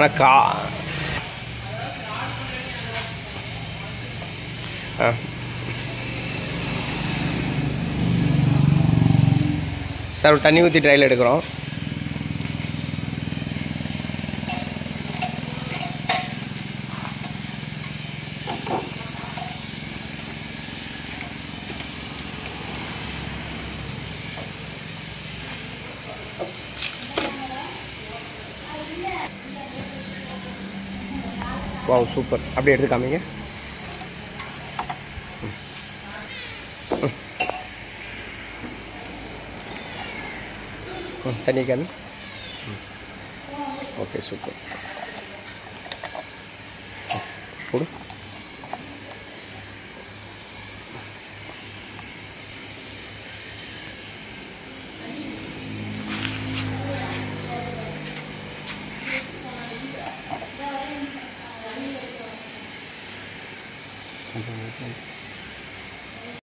ஆனால் கா ஆ சார் ஒரு தண்ணி ஊற்றி ட்ரையல் எடுக்கிறோம் வாவ் சூப்பர் அப்படியே எடுத்து காமிங்க ம், தண்ணி காமி ஓகே சூப்பர் கொடு கொஞ்சம்